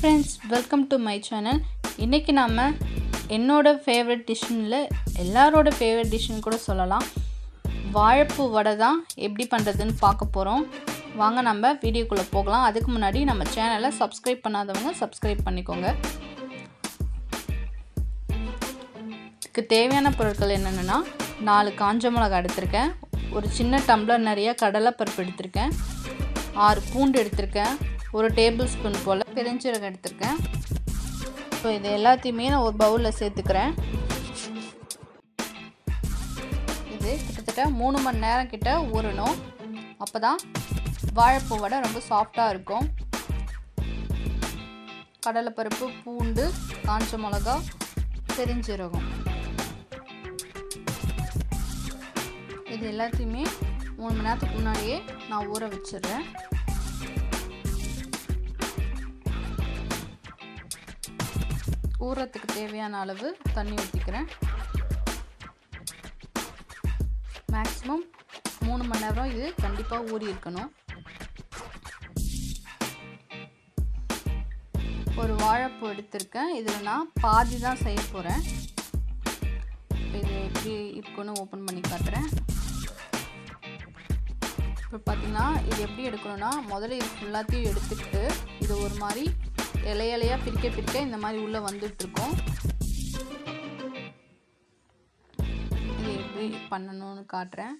friends welcome to my channel இன்றைக்கி நாம் என்னோட ஃபேவரட் டிஷ்ஷனில் எல்லாரோட ஃபேவரட் டிஷ்ஷுன்னு கூட சொல்லலாம் வாழைப்பூ வடை தான் எப்படி பண்ணுறதுன்னு பார்க்க போகிறோம் வாங்க நம்ம வீடியோக்குள்ளே போகலாம் அதுக்கு முன்னாடி நம்ம சேனலை சப்ஸ்கிரைப் பண்ணாதவங்க சப்ஸ்கிரைப் பண்ணிக்கோங்க இதுக்கு தேவையான பொருட்கள் என்னென்னா நாலு காஞ்ச மிளகா எடுத்திருக்கேன் ஒரு சின்ன டம்ளர் நிறைய கடலைப்பருப்பு எடுத்திருக்கேன் ஆறு பூண்டு எடுத்திருக்கேன் ஒரு டேபிள் ஸ்பூன் போல் பெருஞ்சீரகம் எடுத்திருக்கேன் ஸோ இது எல்லாத்தையுமே நான் ஒரு பவுலில் சேர்த்துக்கிறேன் இது கிட்டத்தட்ட மூணு மணி நேரம் கிட்ட ஊறணும் அப்போ தான் வாழைப்பூ வடை ரொம்ப சாஃப்டாக இருக்கும் கடலைப்பருப்பு பூண்டு காஞ்ச மிளகா பெருஞ்சீரகம் இது எல்லாத்தையுமே மூணு மணி நேரத்துக்கு முன்னாடியே நான் ஊற வச்சிடுறேன் ஊறத்துக்கு தேவையான அளவு தண்ணி ஊற்றிக்கிறேன் மேக்ஸிமம் மூணு மணி நேரம் இது கண்டிப்பாக ஊறி இருக்கணும் ஒரு வாழைப்பூ எடுத்திருக்கேன் இதில் நான் பாதி தான் செய்ய போகிறேன் இது எப்படி இருக்குன்னு ஓப்பன் பண்ணி காட்டுறேன் இப்போ பார்த்தீங்கன்னா இது எப்படி எடுக்கணும்னா முதல்ல இது ஃபுல்லாத்தையும் எடுத்துக்கிட்டு இது ஒரு மாதிரி இலை இலையாக பிரிக்க பிரிக்க இந்த மாதிரி உள்ளே வந்துட்டுருக்கோம் இது எப்படி பண்ணணும்னு காட்டுறேன்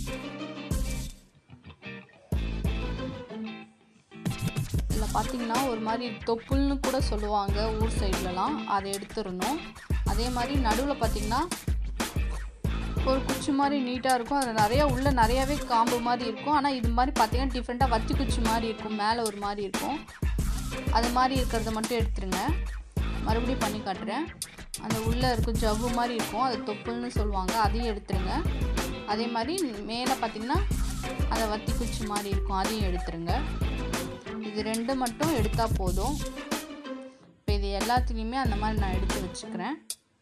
இதில் பார்த்தீங்கன்னா ஒரு மாதிரி தொப்புள்னு கூட சொல்லுவாங்க ஊர் சைட்லலாம் அதை எடுத்துடணும் அதே மாதிரி நடுவில் பார்த்தீங்கன்னா ஒரு குச்சி மாதிரி நீட்டாக இருக்கும் அதில் நிறையா உள்ளே நிறையாவே காம்பு மாதிரி இருக்கும் ஆனால் இது மாதிரி பார்த்தீங்கன்னா டிஃப்ரெண்ட்டாக வத்தி குச்சி மாதிரி இருக்கும் மேலே ஒரு மாதிரி இருக்கும் அது மாதிரி இருக்கிறத மட்டும் எடுத்துருங்க மறுபடியும் பண்ணி காட்டுறேன் அந்த உள்ளே இருக்கும் ஜவ்வு மாதிரி இருக்கும் அது தொப்புள்னு சொல்லுவாங்க அதையும் எடுத்துருங்க அதே மாதிரி மேலே பார்த்தீங்கன்னா அந்த வத்தி குச்சி மாதிரி இருக்கும் அதையும் எடுத்துருங்க இது ரெண்டு மட்டும் எடுத்தால் போதும் இப்போ இது எல்லாத்துலேயுமே அந்த மாதிரி நான் எடுத்து வச்சுக்கிறேன்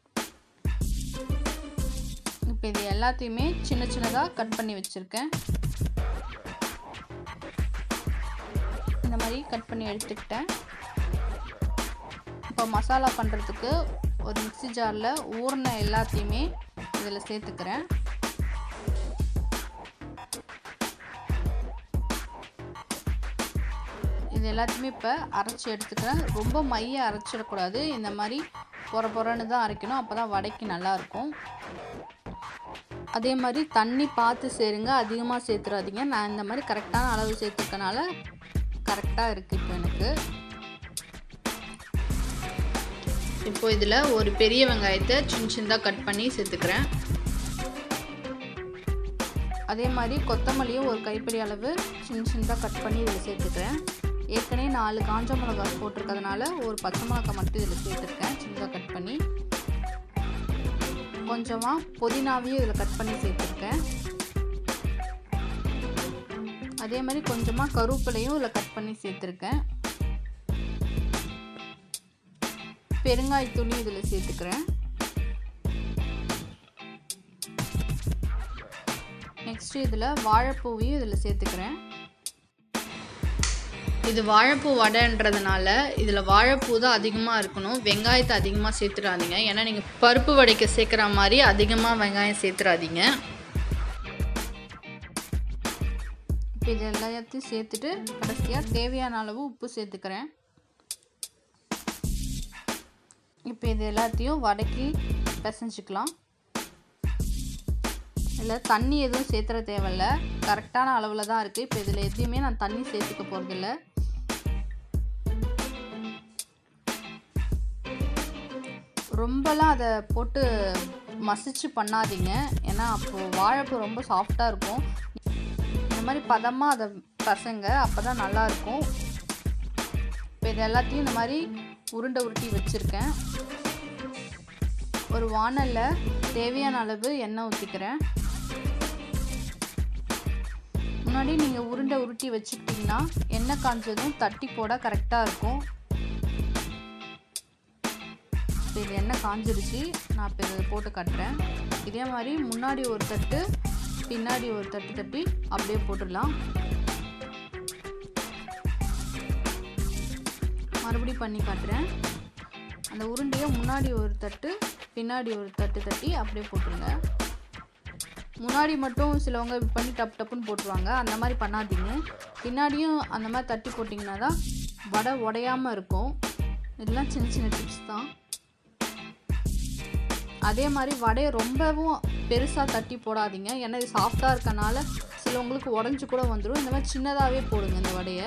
இப்போ இது எல்லாத்தையுமே சின்ன சின்னதாக கட் பண்ணி வச்சுருக்கேன் இந்த மாதிரி கட் பண்ணி எடுத்துக்கிட்டேன் இப்போ மசாலா பண்ணுறதுக்கு ஒரு மிக்சி ஜாரில் ஊறின எல்லாத்தையுமே இதில் சேர்த்துக்கிறேன் இது எல்லாத்தையுமே இப்போ அரைச்சி எடுத்துக்கிறேன் ரொம்ப மைய அரைச்சிடக்கூடாது இந்த மாதிரி பொற பொறன்னு தான் அரைக்கணும் அப்போ தான் வடைக்கு நல்லாயிருக்கும் அதே மாதிரி தண்ணி பார்த்து சேருங்க அதிகமாக சேர்த்துறாதீங்க நான் இந்த மாதிரி கரெக்டான அளவு சேர்த்துக்கனால கரெக்டாக இருக்குது இப்போ எனக்கு இப்போ இதில் ஒரு பெரிய வெங்காயத்தை சின்ன சின்னதாக கட் பண்ணி சேர்த்துக்கிறேன் அதே மாதிரி கொத்தமல்லியும் ஒரு கைப்பிடி அளவு சின்ன சின்னதாக கட் பண்ணி இதில் சேர்த்துக்கிறேன் ஏற்கனவே நாலு காஞ்ச மிளகா போட்டிருக்கிறதுனால ஒரு பச்சை மிளகா மட்டும் இதில் சேர்த்துருக்கேன் சின்னதாக கட் பண்ணி கொஞ்சமாக புதினாவையும் இதில் கட் பண்ணி சேர்த்துருக்கேன் அதே மாதிரி கொஞ்சமாக கருவேப்பிலையும் இதில் கட் பண்ணி சேர்த்துருக்கேன் பெருங்காயத்தூளியும் இதில் சேர்த்துக்கிறேன் நெக்ஸ்ட் இதில் வாழைப்பூவையும் இதில் சேர்த்துக்கிறேன் இது வாழைப்பூ வடைன்றதுனால இதில் வாழைப்பூ தான் அதிகமாக இருக்கணும் வெங்காயத்தை அதிகமாக சேர்த்துடாதீங்க ஏன்னா நீங்கள் பருப்பு வடைக்கு சேர்க்குற மாதிரி அதிகமாக வெங்காயம் சேர்த்துடாதீங்க இப்போ இது எல்லாத்தையும் சேர்த்துட்டு கடைசியாக தேவையான அளவு உப்பு சேர்த்துக்கிறேன் இப்போ இது எல்லாத்தையும் வடக்கி பிசைஞ்சிக்கலாம் இதில் தண்ணி எதுவும் சேர்த்துற தேவையில்ல கரெக்டான அளவில் தான் இருக்குது இப்போ இதில் எதையுமே நான் தண்ணி சேர்த்துக்க போகிறதில்ல ரொம்பலாம் அதை போட்டு மசிச்சு பண்ணாதீங்க ஏன்னா அப்போது வாழைப்பூ ரொம்ப சாஃப்டாக இருக்கும் இந்த மாதிரி பதமாக அதை பசங்க அப்போ தான் நல்லாயிருக்கும் இப்போ இது எல்லாத்தையும் இந்த மாதிரி உருண்டை உருட்டி வச்சுருக்கேன் ஒரு வானலில் தேவையான அளவு எண்ணெய் ஊற்றிக்கிறேன் முன்னாடி நீங்கள் உருண்டை உருட்டி வச்சுக்கிட்டிங்கன்னா எண்ணெய் காஞ்சதும் தட்டி போட கரெக்டாக இருக்கும் இப்போ இது எண்ணெய் காஞ்சிருச்சு நான் இப்போ இதை போட்டு கட்டுறேன் இதே மாதிரி முன்னாடி ஒரு தட்டு பின்னாடி ஒரு தட்டு தட்டி அப்படியே போட்டுடலாம் மறுபடியும் பண்ணி காட்டுறேன் அந்த உருண்டையை முன்னாடி ஒரு தட்டு பின்னாடி ஒரு தட்டு தட்டி அப்படியே போட்டுருங்க முன்னாடி மட்டும் சிலவங்க இப்படி பண்ணி டப் டப்புன்னு போட்டுருவாங்க அந்த மாதிரி பண்ணாதீங்க பின்னாடியும் அந்த மாதிரி தட்டி போட்டிங்கன்னா தான் வடை உடையாமல் இருக்கும் இதெல்லாம் சின்ன சின்ன டிப்ஸ் தான் அதே மாதிரி வடையை ரொம்பவும் பெருசாக தட்டி போடாதீங்க ஏன்னா இது சாஃப்டாக இருக்கனால சிலவங்களுக்கு உடஞ்சி கூட வந்துடும் இந்த மாதிரி சின்னதாகவே போடுங்க இந்த வடையை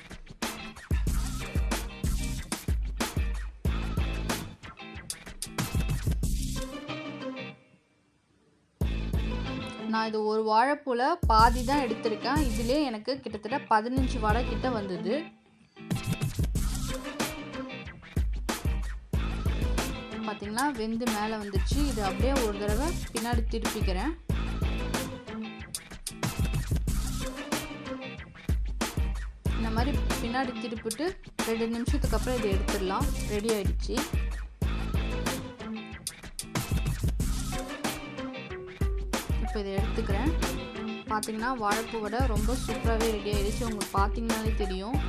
நான் இது ஒரு வாழைப்பூல பாதி தான் எடுத்திருக்கேன் இதுலேயே எனக்கு கிட்டத்தட்ட பதினஞ்சு வடை கிட்ட வந்தது பார்த்தீங்கன்னா வெந்து மேலே வந்துச்சு இது அப்படியே ஒரு தடவை பின்னாடி திருப்பிக்கிறேன் இந்த மாதிரி பின்னாடி திருப்பிட்டு ரெண்டு நிமிஷத்துக்கு அப்புறம் இதை எடுத்துடலாம் ரெடி ஆயிடுச்சு இப்போ இதை எடுத்துக்கிறேன் பார்த்தீங்கன்னா வாழைப்பூ வடை ரொம்ப சூப்பராகவே ரெடி ஆயிடுச்சு உங்களுக்கு பார்த்தீங்கனாலே தெரியும்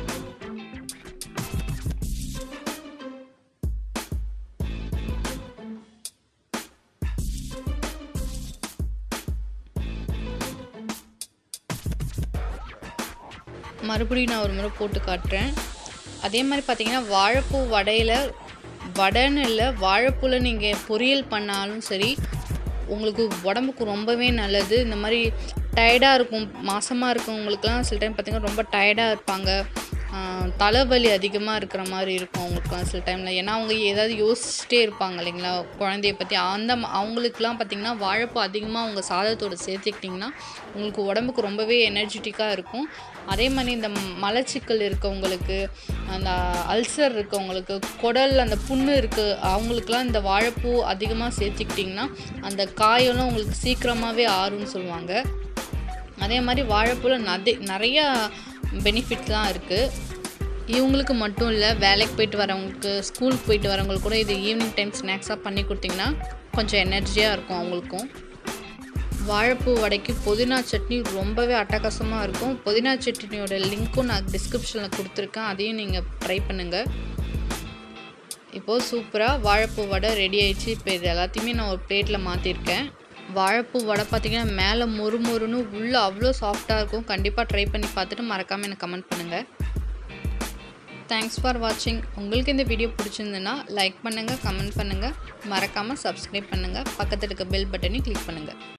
மறுபடியும் நான் ஒரு முறை போட்டு காட்டுறேன் அதே மாதிரி பார்த்தீங்கன்னா வாழைப்பூ வடையில் வடைன்னு இல்லை வாழைப்பூவில் நீங்கள் பொரியல் பண்ணாலும் சரி உங்களுக்கு உடம்புக்கு ரொம்பவே நல்லது இந்த மாதிரி டயர்டாக இருக்கும் மாசமாக இருக்கவங்களுக்குலாம் சில டைம் பார்த்திங்கன்னா ரொம்ப டயர்டாக இருப்பாங்க தலைவலி அதிகமாக இருக்கிற மாதிரி இருக்கும் அவங்களுக்குலாம் சில டைமில் ஏன்னா அவங்க ஏதாவது யோசிச்சுட்டே இருப்பாங்க இல்லைங்களா குழந்தைய பற்றி அந்த அவங்களுக்குலாம் பார்த்திங்கன்னா வாழைப்பூ அதிகமாக அவங்க சாதத்தோடு சேர்த்துக்கிட்டிங்கன்னா உங்களுக்கு உடம்புக்கு ரொம்பவே எனர்ஜெட்டிக்காக இருக்கும் அதே மாதிரி இந்த மலச்சிக்கல் இருக்கவங்களுக்கு அந்த அல்சர் இருக்கவங்களுக்கு குடல் அந்த புண்ணு இருக்குது அவங்களுக்குலாம் இந்த வாழைப்பூ அதிகமாக சேர்த்துக்கிட்டிங்கன்னா அந்த காயெல்லாம் உங்களுக்கு சீக்கிரமாகவே ஆறும்னு சொல்லுவாங்க அதே மாதிரி வாழைப்பூவில் நதி நிறையா பெனிஃபிட்லாம் இருக்குது இவங்களுக்கு மட்டும் இல்லை வேலைக்கு போயிட்டு வரவங்களுக்கு ஸ்கூலுக்கு போயிட்டு வரவங்களுக்கு கூட இது ஈவினிங் டைம் ஸ்நாக்ஸாக பண்ணி கொடுத்திங்கன்னா கொஞ்சம் எனர்ஜியாக இருக்கும் அவங்களுக்கும் வாழைப்பூ வடைக்கு புதினா சட்னி ரொம்பவே அட்டகாசமாக இருக்கும் புதினா சட்னியோட லிங்க்கும் நான் டிஸ்கிரிப்ஷனில் கொடுத்துருக்கேன் அதையும் நீங்கள் ட்ரை பண்ணுங்கள் இப்போது சூப்பராக வாழைப்பூ வடை ரெடி ஆயிடுச்சு இப்போ இது எல்லாத்தையுமே நான் ஒரு பிளேட்டில் மாற்றிருக்கேன் வாழைப்பூ வடை பார்த்திங்கன்னா மேலே மொறு மொறுன்னு உள்ளே அவ்வளோ சாஃப்டாக இருக்கும் கண்டிப்பாக ட்ரை பண்ணி பார்த்துட்டு மறக்காமல் எனக்கு கமெண்ட் பண்ணுங்கள் தேங்க்ஸ் ஃபார் வாட்சிங் உங்களுக்கு இந்த வீடியோ பிடிச்சிருந்துன்னா லைக் பண்ணுங்கள் கமெண்ட் பண்ணுங்கள் மறக்காமல் சப்ஸ்கிரைப் பண்ணுங்கள் பக்கத்தில் இருக்க பெல் பட்டனையும் கிளிக் பண்ணுங்கள்